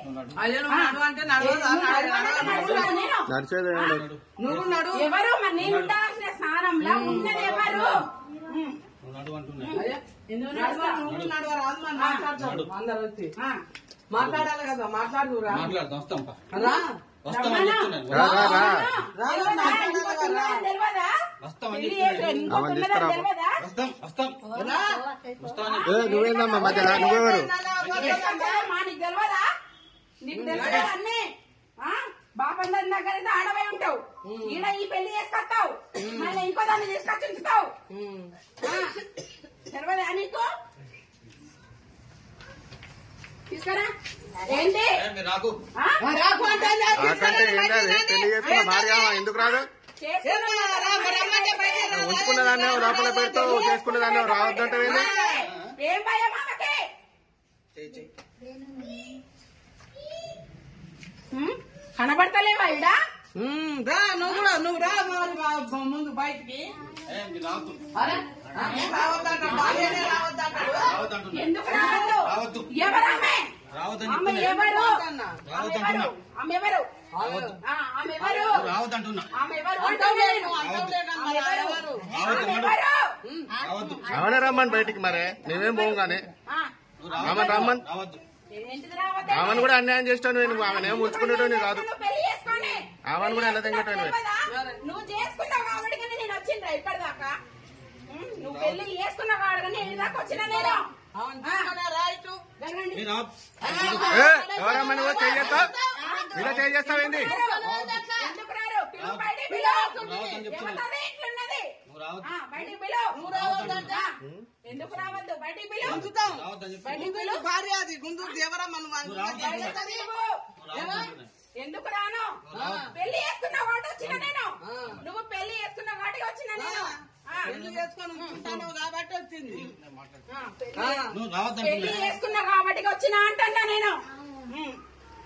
అయ్యో నువ్వు నడు అంటే నడవదా? నడవదా? నేను నడిచేది ఏం లేదు. నువ్వు నడు ఎవరు మరి నేను ఉండాల్సిన స్థానంలో ఉన్నది ఎవరు ఉమ్. అయ్యో, ఎందుకు నడవ, నడుస్తా? నువ్వు నడవ రాదు మరి మాట్లాడతాడు అందరు వచ్చి ఆ, మాట్లాడాలి కదా మాట్లాడురా మాట్లాడదాం వస్తాం పా. రా వస్తామని చెప్తున్నాను రా రా రా రా, తెలియదా? మాట్లాడాలి ఇంకొక కదా. ఉన్నదని తెలియదా? వస్తామని పెళ్లి చెప్తున్నాను. చేసి ఇంకొక అవన్నీ ఉన్నదని తీసుకురా. తెలియదా? వస్తాం వస్తాం రా. వస్తామని ఏ నువ్వేందమ్మా మధ్యలో నువ్వెవరు మా నీకు తెలియదా నీకు తెలియదా అన్నీ ఆ? బాపందరి దగ్గర అయితే ఆడవై ఉంటావు ఈడ ఈ పెళ్లి చేసుకొస్తావు మళ్ళీ ఇంకో దాన్ని తీసుకొచ్చి ఉంచుతావు ఉమ్. ఆ? తెలియదా నీకు తీసుకురా ఏంటి ఏ, మీరు రాకు ఆ? రాకు అంటే లేదు. నాకంటే ఏం కాదు పెళ్లి చేసుకున్న భార్య ఎందుకు రాదు చేసుకున్నా రా, మరి రమ్మంటే బయటికి రా. ఉంచుకున్న దాన్ని లోపల పెడతావు చేసుకున్న దాన్ని రావద్దంటే ఏం భయం ఆమెకి చేయి చేయి హ్మ్? కనబడతలేవా ఈడ ఉమ్, రా నువ్వు కూడా నువ్వు రా మరి మా ముందు బయటికి ఏ, మీరు రాకు అరే ఆ, ఏం రావద్దంటాడు భార్యనే రావద్దంటాడు రావద్దంటున్నా ఎందుకు రావద్దు రావద్దు. ఎవరమ్మే రావద్దని ఆమె చెప్తున్నా ఎవరు రావద్దన్నా. ఆమె ఎవరు ఆమె ఎవరు రావద్దు ఆ, ఆమె ఎవరు రావద్దంటున్నా ఆమె ఎవరు అంటావులే అంటున్నాను. నువ్వు అంటావులే కానీ మరి ఆమె ఎవరు? ఎవరు? రావద్దు ఆమె నడు. ఎవరు రావద్దు ఆమెనే రమ్మని బయటికి మరే మేమేం పోం కానీ ఆ, నువ్వు ఆమెను రమ్మని రావద్దు ఏంటిది రావద్దు? ఆమెను కూడా అన్యాయం చేస్తాను నువ్వు ఆమెను ఏం ఉంచుకునేటోని కాదు నువ్వు పెళ్లి చేసుకోండి. ఆమెను కూడా ఎలా పెళ్లి తెంగటోనివే. చేసుకున్నావు కదా? నువ్వు చేసుకున్నావు కాబట్టి కదా నేను వచ్చిండ్రా ఇప్పటిదాకా ఉమ్, నువ్వు పెళ్లి చేసుకున్నావు కాబట్టి కదా నేను దాకా వచ్చిన నేను అవును, తీసుకురా, రా ఇటు. జరగండి. మీరు రావద్దు. ఏ ఎవరమ్మా నువ్వు చేస్తావు ఇలా చేస్తావేంది ఎందుకు రారు? పిలువు, బయటికి పిలువు. రావద్దని చెప్తున్నా. ఏమన్నది? ఇట్లున్నది. నువ్వు రావద్దు ఆ, బయటికి పిలువు. నువ్వు రావద్దంట. ఎందుకు రావద్దు బయటికి పిలువు ఉంచుతాం. రావద్దని చెప్పి బయటికి గుంటూరు పిలువు భార్య అది గుంటూరు దేవరమ్మ నువ్వు నువ్వు అనుకున్నది. రావద్దు. బయటికి పిలువు. నువ్వు రావద్దంటున్నా. ఎందుకు రాను ఆ. పెళ్లి చేసుకున్న వాటి వచ్చిన నేను ఆ. నువ్వు పెళ్లి చేసుకున్న వాటికి వచ్చిన నేను ఆ. పెళ్లి చేసుకొని ఉంచుకుంటాను కాబట్టి వచ్చింది ఆ, పెళ్లి- ఆ. నువ్వు పెళ్లి రావద్దంటున్నా చేసుకున్నా కాబట్టి వచ్చిన అంటన్నా నేను ఉమ్.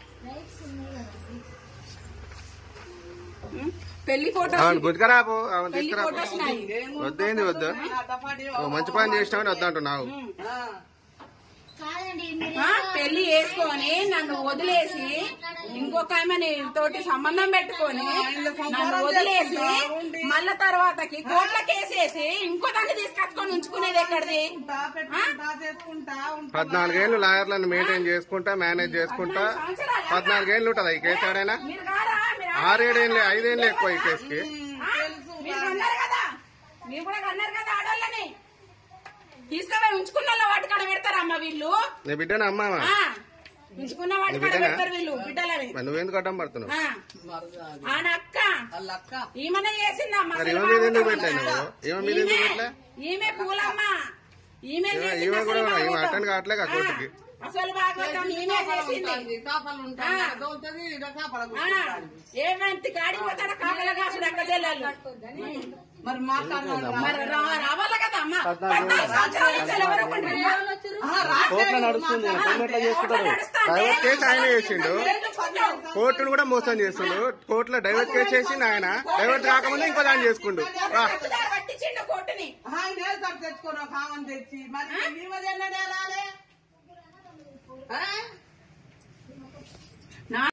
ఉమ్. పెళ్లి ఫోటో అవును గుర్తుకరాపు ఆమె పెళ్లి తీసుకురా ఫోటోస్ నాయి వద్దేంది వద్దు నా టపాటి ఓ మంచి పని చేసినావని వద్దంటున్నావు ఆ. కాదండి మీరు ఆ, పెళ్లి చేసుకొని నన్ను వదిలేసి ఇంకొక ఆమె నీ తోటి సంబంధం పెట్టుకొని నన్ను వదిలేసి మళ్ళా తర్వాతకి కోట్ల కేసేసి ఇంకో దాన్ని తీసుకొచ్చుకొని ఉంచుకునేది ఎక్కడిది ఉంటా, పెట్టుకుంటా చేసుకుంటా ఉంటా పద్నాలుగేళ్లు లాయర్లను మెయింటైన్ చేసుకుంటా మేనేజ్ చేసుకుంటా పద్నాలుగేళ్లు ఉంటది ఈ కేసు ఆడైనా మీరు కాదా మీరు ఆరేడేళ్ళు ఐదేళ్ళు ఎక్కువ ఈ కేసుకి ఆ? మీరు అన్నారు కదా మీరు కూడా అన్నారు కదా ఆడోళ్ళని తీసుకుపోయి ఉంచుకున్న వాళ్ళ వాటి కాడ పెడతారమ్మా వీళ్ళు నీ బిడ్డను అమ్మావా ఆ, ఉంచుకున్న వాటి కాడ బిడ్డనా? పెడతారు వీళ్ళు బిడ్డలని మరి నువ్వెందుకు అడ్డం పడుతున్నావు ఆ, మరగాలి. ఆన అక్క వాళ్ళ అక్క ఈమెనే చేసిందమ్మా మరి అసలు ఈమె మీద ఎందుకు బాగుంటుంది పెట్టావు కదా. నువ్వు? ఈమె మీద ఎందుకు ఈమె- పెట్టలే? ఈమె పూలమ్మ ఈమె ఈమె- చేసింది ఈమె అసలు కూడా ఈమె భాగవతం. అటెండ్ కావట్లే కదా కోర్టుకి. ఆ, అసలు భాగవతం ఈమె చేసింది ఉంటుంది, కాపలు ఉంటాయి ఆ. దోలుతుంది ఈడ కాపల ఆ, ఏమంతి కాడిపోతాడ కాకల కాసుడు అక్క చెల్లెలు మరి మాట్లాడాలి మరి రా- రావాలి కదా అమ్మ పద్నాలుగు సంవత్సరాల నుంచి ఎవరు ఉంటుండ్రు? కోర్టులో నడుస్తుంది పెళ్లి ఎట్లా చేసుకుంటారు డైవర్స్ కేసు ఆయన చేసిండు కోర్టును కూడా మోసం చేస్తుండు కోర్టులో డైవర్స్ కేసు చేసిండు ఆయన డైవర్స్ కాకముందు ఇంకో దాన్ని చేసుకుండు రా తప్పుదారి పట్టించిండు కోర్టుని ఆయన నేర్తాడు తెచ్చుకోరు కామని తెచ్చి మరి మీ మీద ఎన్నడే రాలే ఆ?